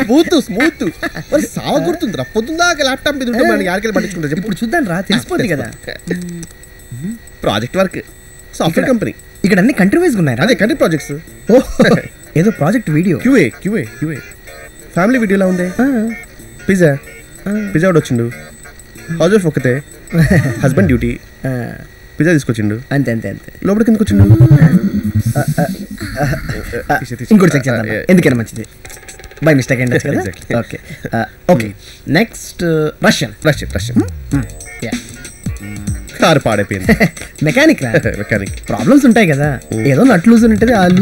Smooth smooth మరి సావ గుర్తుందిరా పొద్దుందాక laptop మీద ఉంటే మనం యాడికెళ్ళి పట్టించుకుంటా ఇప్పుడు చూద్దాం రా తెలిసిపోద్ది కదా ప్రాజెక్ట్ వర్క్ సాఫ్ట్వేర్ కంపెనీ ఇక్కడ అన్ని కంట్రీ వైజ్ ఉన్నాయి అదే కంట్రీ ప్రాజెక్ట్స్ ఓ ఏదో project video QA QA QA family వీడియోలా ఉంది పిజ్జా పిజ్జా ఒకటి వచ్చిండు హౌస్ వైఫ్ ఒకతే హస్బెండ్ డ్యూటీ పిజ్జా తీసుకొచ్చిండు అంతే అంతే అంతే లోపల కిందకి వచ్చిండు ఇంకోటి చెక్ చేద్దాం ఎందుకైనా మంచిది బై మిస్టేక్ అయింది కదా Exactly. Okay okay next Russian Russian Russian car పాడైపోయింది మెకానిక్ రా మెకానిక్ ప్రాబ్లమ్స్ ఉంటాయి కదా ఏదో నట్ లూజ్ ఉంటుంది ఆలు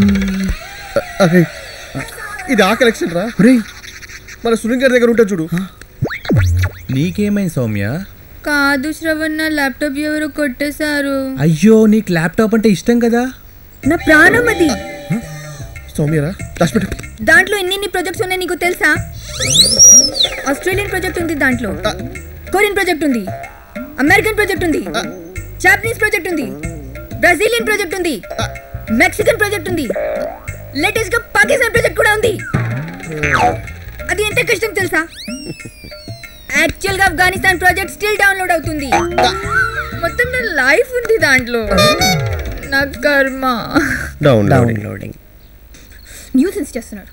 ఇది ఆ కలెక్షన్ రా మన సునీల్ గారి దగ్గర ఉంటుంది చూడు నీకేమైంది సౌమ్య కాదు శ్రవణ్ నా ల్యాప్టాప్ ఎవరు కొట్టేశారు అయ్యో నీకు ల్యాప్టాప్ అంటే ఇష్టం కదా నా ప్రాణం అది సౌమ్యరా దాచిపెట్టు దాంట్లో ఎన్ని ప్రాజెక్ట్స్ ఉన్నాయి నీకు తెలుసా ఆస్ట్రేలియన్ ప్రాజెక్ట్ ఉంది దాంట్లో కొరియన్ ప్రాజెక్ట్ ఉంది అమెరికన్ ప్రాజెక్ట్ ఉంది జాపనీస్ ప్రాజెక్ట్ ఉంది బ్రెజిలియన్ ప్రాజెక్ట్ ఉంది మెక్సికన్ ప్రాజెక్ట్ ఉంది లేటెస్ట్ గా పాకిస్తాన్ ప్రాజెక్ట్ కూడా ఉంది అది ఎంత కష్టం తెలుసా యాక్చువల్ గా ఆఫ్ఘనిస్తాన్ ప్రాజెక్ట్ స్టిల్ డౌన్లోడ్ అవుతుంది మొత్తం నా లైఫ్ ఉంది దాంట్లో నా కర్మ డౌన్ డౌన్ డౌన్లోడింగ్ న్యూసెన్స్ చేస్తున్నారు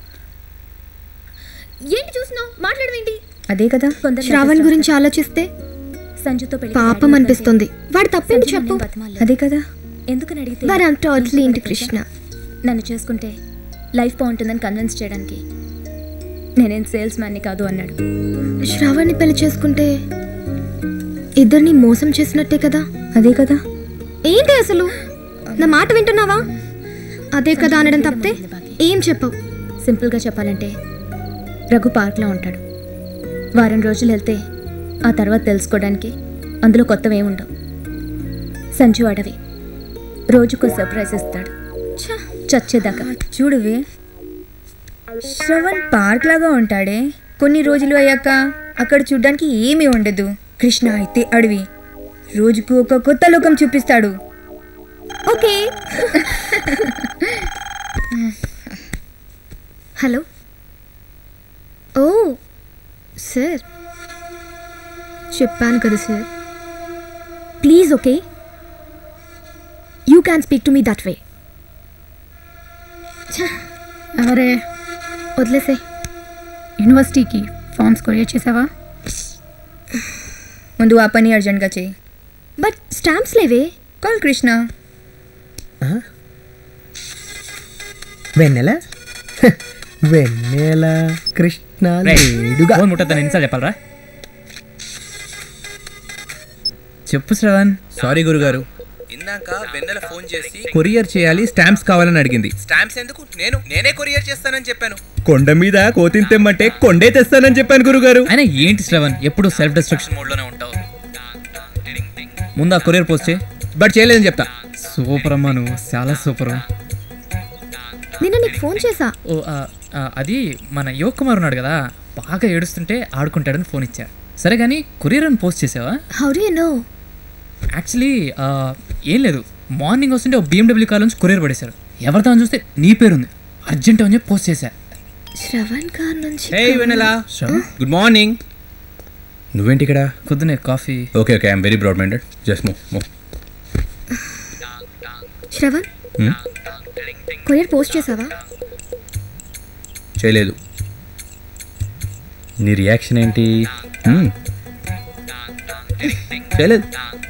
ఏంటి చూస్తున్నావు మాట్లాడవేంటి అదే కదా శ్రావణ్ గురించి ఆలోచిస్తే సంజుతో పెళ్లి పాపం అనిపిస్తుంది వాడు తప్పేంటి చెప్పు అదే కదా ఎందుకని అడిగితే వారు అంత వదిలి ఏంటి కృష్ణ నన్ను చేసుకుంటే లైఫ్ బాగుంటుందని కన్విన్స్ చేయడానికి నేనేం సేల్స్ మ్యాన్ని కాదు అన్నాడు శ్రావణ్ని పెళ్లి చేసుకుంటే ఇద్దరిని మోసం చేసినట్టే కదా అదే కదా ఏంటి అసలు నా మాట వింటున్నావా అదే కదా అనడం తప్పితే ఏం చెప్పవు సింపుల్గా చెప్పాలంటే రఘు పార్క్లో ఉంటాడు వారం రోజులు వెళ్తే ఆ తర్వాత తెలుసుకోవడానికి అందులో కొత్తవి ఏముండవు సంజు అడవి రోజుకో సర్ప్రైజ్ ఇస్తాడు ఛ, చచ్చేదాకా చూడువే శ్రవణ్ పార్క్ లాగా ఉంటాడే కొన్ని రోజులు అయ్యాక అక్కడ చూడ్డానికి ఏమీ ఉండదు కృష్ణ అయితే అడవి రోజుకు ఒక కొత్త లోకం చూపిస్తాడు ఓకే హలో ఓ సార్ చెప్పాను కదా sir please okay you can speak to me that way అవరే వదిలేసే యూనివర్సిటీకి ఫామ్స్ కొరియర్ చేసావా ముందు ఆ పని అర్జెంట్గా చేయి బట్ స్టాంప్స్ లేవే కాల్ కృష్ణ వెన్నెల హ, వెన్నెల కృష్ణ లేడుగా ఫోన్ ముట్టద్దని ఎన్నిసార్లు చెప్పాలరా చెప్పు శ్రవణ్ సారీ గురుగారు ఇందాక వెన్నెల ఫోన్ చేసి కొరియర్ చేయాలి స్టాంప్స్ కావాలని అడిగింది స్టాంప్స్ ఎందుకు నేను నేనే కొరియర్ చేస్తానని చెప్పాను కొండ మీద కోతిని తెమ్మంటే కొండే తెస్తానని చెప్పాను గురుగారు అయినా ఏంటి శ్రవణ్ ఎప్పుడు సెల్ఫ్ డిస్ట్రక్షన్ మోడ్లోనే ఉంటావు ముందు ఆ కొరియర్ పోస్ట్ చేయి బట్ చేయలేదని చెప్తా సూపర్ అమ్మా నువ్వు చాలా సూపర్ నిన్న నీకు ఫోన్ చేసా ఓ ఆ, ఆ, అది మన యువక్ కుమార్ ఉన్నాడు కదా బాగా ఏడుస్తుంటే ఆడుకుంటాడని ఫోన్ ఇచ్చా సరే కానీ కొరియర్ అని పోస్ట్ చేసావా how do you know actually ఆ, ఏం లేదు మార్నింగ్ వస్తుంటే ఒక BMW కార్ నుంచి కొరియర్ పడేశారు ఎవరితో అని చూస్తే నీ పేరు ఉంది అర్జెంట్ అని చెప్పి పోస్ట్ చేశా శ్రవణ్ కార్ నుంచి హే వెన్నెల గుడ్ మార్నింగ్ నువ్వేంటి ఇక్కడ పొద్దునే coffee okay okay I'm very broad minded just move move Shravan courier post చేసావా చేయలేదు నీ రియాక్షన్ ఏంటి Hmm. చేయలేదు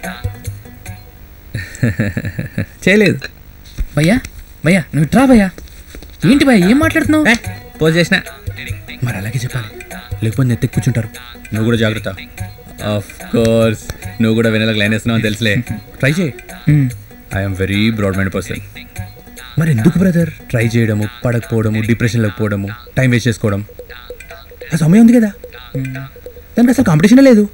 చేయలేదు భయ్యా భయ్యా నువ్వు ఇట్రా భయ్యా ఏంటి భయ్యా ఏం మాట్లాడుతున్నావు పోజ్ చేసిన మరి అలాగే చెప్పాలి లేకపోతే నెత్తి కూర్చుంటారు నువ్వు కూడా జాగ్రత్త ఆఫ్ కోర్స్ నువ్వు కూడా వెనలకు లైన్ వేస్తున్నావు అని తెలుసులే ట్రై చేయి మ్మ్. I'm very broad mind person మరి ఎందుకు బ్రదర్ ట్రై చేయడము పడకపోవడము డిప్రెషన్లోకి పోవడము టైం వేస్ట్ చేసుకోవడం ఆ సమయం ఉంది కదా దానికి అసలు కాంపిటీషన్ లేదు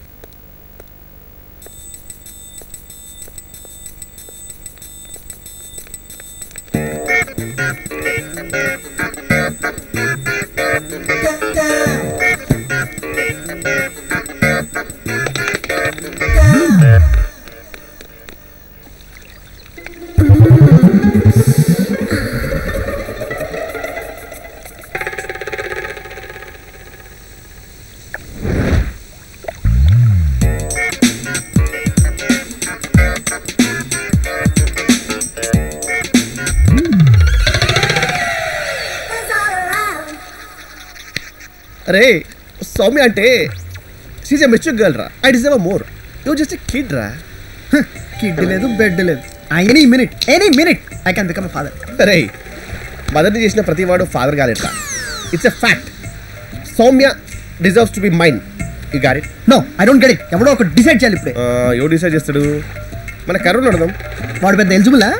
అరే సౌమ్య అంటే షీజ్ ఎ మెచ్యూర్ గర్ల్ రా I deserve more you just a kid రా కిడ్ లేదు బెడ్ లేదు any minute any minute I can become father అరే మదర్ని చేసిన ప్రతి వాడు ఫాదర్ కాలేట్రా it's a fact Soumya deserves to be mind ఈ గారి no I don't get it ఎవడో ఒక డిసైడ్ చేయాలి ఇప్పుడే ఎవరు డిసైడ్ చేస్తాడు మన కరుణ్ అడదాం వాడు పెద్ద ఎలిజిబులా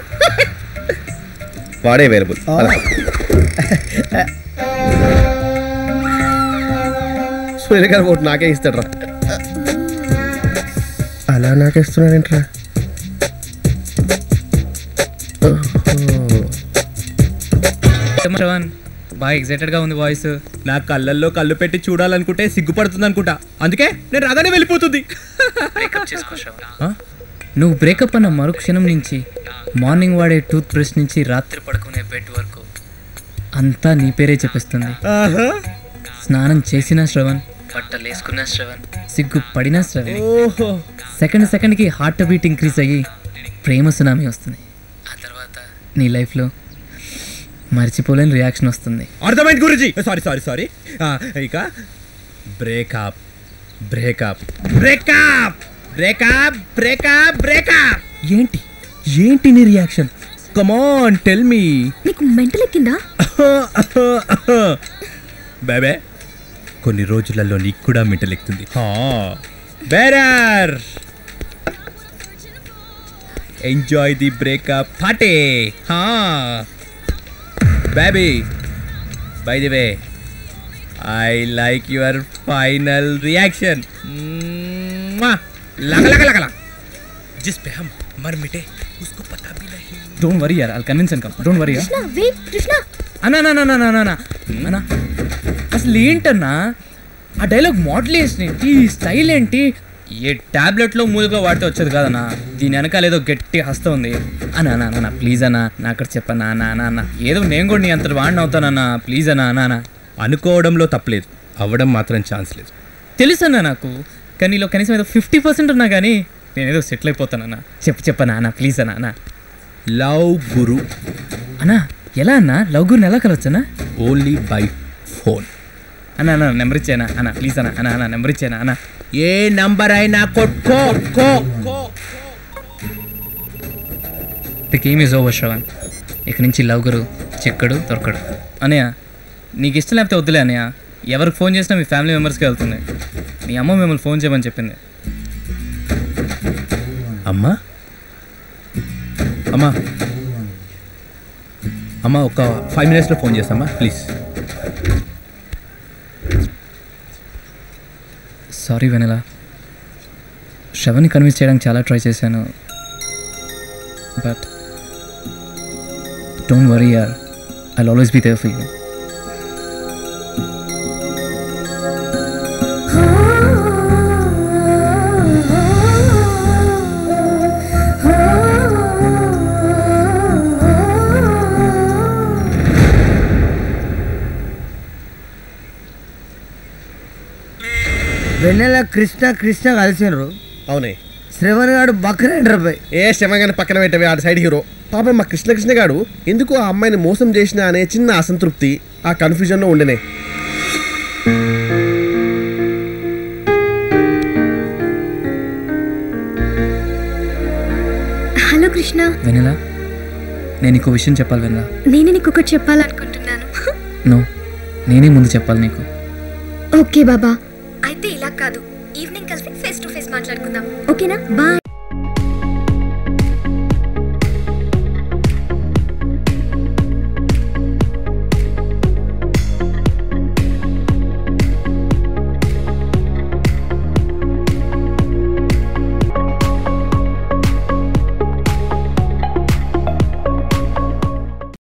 వాడే అవైలబుల్ సూర్య గారు ఓటు నాకే ఇస్తాడు రా అలా నాకే ఇస్తున్నాడేంట్రా శ్రవణ్ బాగా ఎక్సైటెడ్ గా ఉంది వాయిస్ నా కళ్ళల్లో కళ్ళు పెట్టి చూడాలనుకుంటే సిగ్గుపడుతుంది అనుకుంటా అందుకే నేను రాగానే వెళ్ళిపోతుంది ఆ? నువ్వు బ్రేకప్ అన్న మరుక్షణం నుంచి మార్నింగ్ వాడే టూత్ బ్రష్ నుంచి రాత్రి పడుకునే బెడ్ వరకు అంతా నీ పేరే చెప్పిస్తుంది స్నానం చేసిన శ్రవణ్ బట్టలు వేసుకున్న శ్రవణ్ సిగ్గు పడిన శ్రవణ్ ఓహో సెకండ్ సెకండ్కి హార్ట్ బీట్ ఇంక్రీజ్ అయ్యి ప్రేమ సునామీ వస్తుంది ఆ తర్వాత నీ లైఫ్లో మర్చిపోలేని రియాక్షన్ వస్తుంది అర్థమైంది గురుజీ సారీ సారీ సారీ ఇక breakup breakup breakup breakup breakup breakup ఏంటి ఏంటి నీ రియాక్షన్ కమాన్ టెల్ మీ నీకు మెంటల్ ఎక్కిందా బేబే కొన్ని రోజులలో నీకు కూడా మింటలెక్కుతుంది bearer enjoy the breakup party baby by the way I like your final reaction लगा लगा लगा लगा जिस पे हम मर मिटे उसको पता भी नहीं డోంట్ వరీ యార్ I convince come don't worry Krishna wait Krishna అన్నా అన్నా అన్నా అన్నా అన్నా అన్నా అసలు ఏంటన్నా ఆ డైలాగ్ మోడలేషన్ ఏంటి ఈ స్టైల్ ఏంటి ఏ టాబ్లెట్లో మూలుగా వాడితే వచ్చేది కాదన్నా దీని వెనకాల ఏదో గట్టి హస్తం ఉంది అన్నా అన్నా అన్నా ప్లీజ్ అన్నా నా అక్కడ చెప్పన్నా అన్నా అన్నా అన్నా ఏదో నేను కూడా నీ అంత వాడిని అవుతానన్నా ప్లీజ్ అన్నా అన్నా అన్నా అనుకోవడంలో తప్పలేదు అవ్వడం మాత్రం ఛాన్స్ లేదు తెలుసన్నా నాకు కానీ నీలో కనీసం ఏదో ఫిఫ్టీ పర్సెంట్ ఉన్నా కానీ నేను ఏదో సెటిల్ అయిపోతానన్నా చెప్పు చెప్పనా అన్న ప్లీజ్ అన్నా అన్నా లవ్ గురు అన్నా ఎలా అన్నా లవ్ గురిని ఎలా కలవచ్చనా ఓన్లీ బై ఫోన్ అన్నా అన్న నెంబర్ ఇచ్చానా అన్న ప్లీజ్ అన్న అన్న అన్న నెంబర్ ఇచ్చానా అన్న ఏ నంబర్ అయినా కొట్టుకో కో the game is over Shravan ఇక నుంచి లవ్ గురు చిక్కడు దొరకడు అనయ్య నీకు ఇష్టం లేకపోతే వద్దులే అనయ్య ఎవరికి ఫోన్ చేసినా మీ ఫ్యామిలీ మెంబర్స్కి వెళ్తుంది మీ అమ్మ మిమ్మల్ని ఫోన్ చేయమని చెప్పింది అమ్మా అమ్మా అమ్మా ఒక ఫైవ్ మినిట్స్లో ఫోన్ చేస్తామా ప్లీజ్ సారీ వెనలా శ్రవణ్ని కన్విన్స్ చేయడానికి చాలా ట్రై చేశాను బట్ డోంట్ వరీ యార్ I always be there for you Vennela Krishna Krishna కలిసినారు అవునే శ్రవణ్ గారు బక్రేండ్ర పై ఏ శవంగానే పక్కన పెట్టవే ఆడ సైడ్ హీరో పాపం మా కృష్ణ కృష్ణ గాడు ఎందుకు ఆ అమ్మాయిని మోసం చేసిన అనే చిన్న అసంతృప్తి ఆ కన్ఫ్యూజన్లో ఉండనే హలో కృష్ణ వెనలా నేను నీకు విషయం చెప్పాలి వెనలా నేను నీకు ఒకటి చెప్పాలనుకుంటున్నాను నో నేనే ముందు చెప్పాలి నీకు ఓకే బాబా అయితే ఇలా కాదు ఈవినింగ్ కలిసి ఫేస్ టు ఫేస్ మాట్లాడుకుందాం ఓకేనా బాయ్